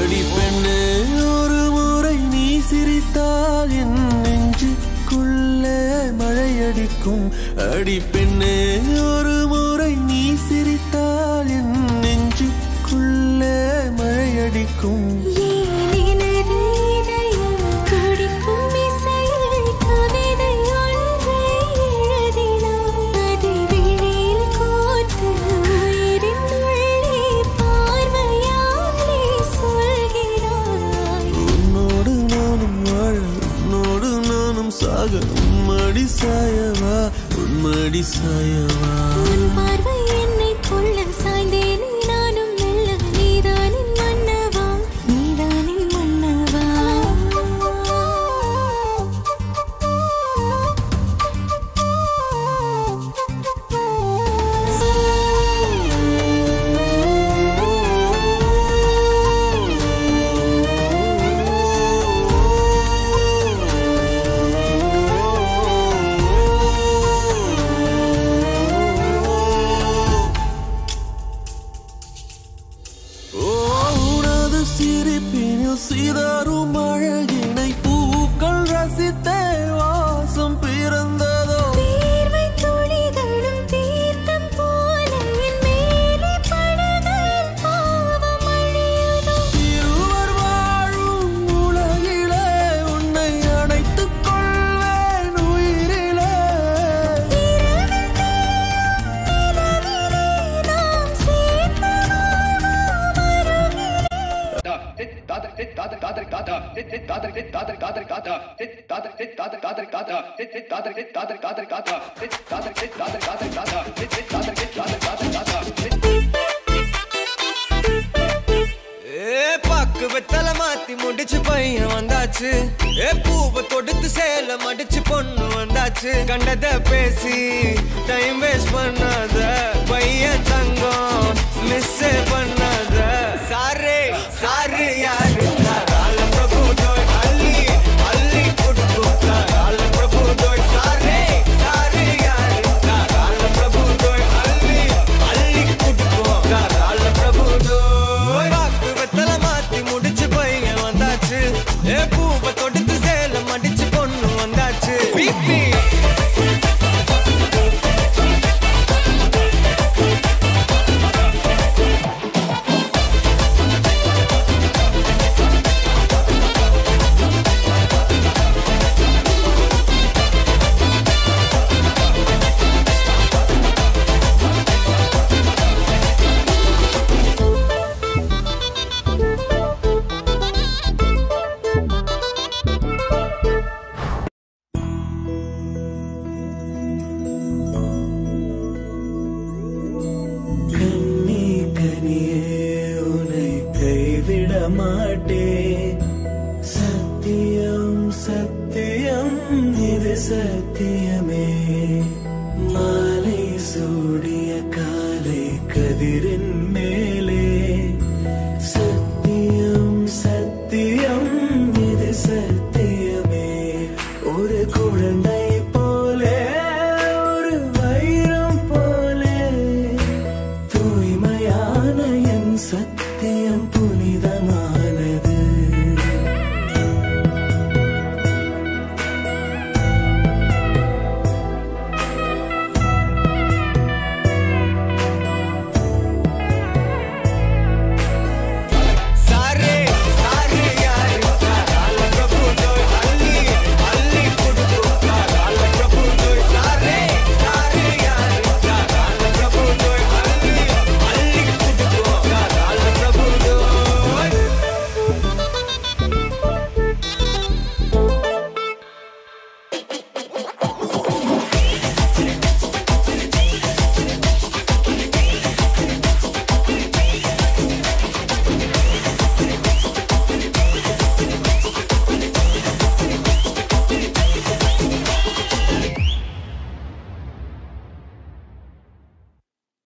அடி பெண்ணே ஒரு முறை நீ சிரித்தால் என் நெஞ்சுக்குள்ளே மழையடிக்கும் அடி பெண்ணே ஒரு முறை நீ சிரித்தால் என் நெஞ்சுக்குள்ளே மழையடிக்கும் உன்னோடு நானும் வாழ உன்னோடு நானும் சாக உம்மடி சாயவா உன்மடி சாயவா சாய்ந்தேனே நானும் மெல்ல நீதானின் மன்னவா நீதானின் மன்னவா ஓ உனது சிரிப்பினில் சிதறும் அழகினை பூக்கள் ரசித்தே வாசம் பிறந்ததோ தீர்வை துளிகளும் தீர்த்தம் போல என் மேலே படுகையில் பாவம் அழியுதோ இருவர் வாழும் உலகிலே உன்னை அணைத்துக் கொள்வேன் உயிரிலே நிலவிலே நாம் சேர்ந்து ஏ பாக்கு வெத்தல மாத்தி முடிச்சு பையன் வந்தாச்சு ஏ பூவை தொடுத்து சேல மடிச்சு பொண்ணு வந்தாச்சு கண்டத பேசி டைம் வேஸ்ட் பண்ணாத பையன் தங்கம் மிஸ் பண்ணாத சாரே சாரு யாரு கால பிரபு டோய் அள்ளி அள்ளி கொடுத்து கால பிரபு டோய் சாரே சாரு யாரு கால பிரபு டோய் அள்ளி அள்ளி கொடுத்து கால பிரபு டோய் வாக்கு வெத்தல மாத்தி முடிச்சு பையன் வந்தாச்சு ஏ பூவை தொடுத்து சேல மடிச்சு பொண்ணு வந்தாச்சு பிபி கண்ணி கனியே உன்னை கைவிட மாட்டேன் சத்தியம் சத்தியம் இது சத்தியம்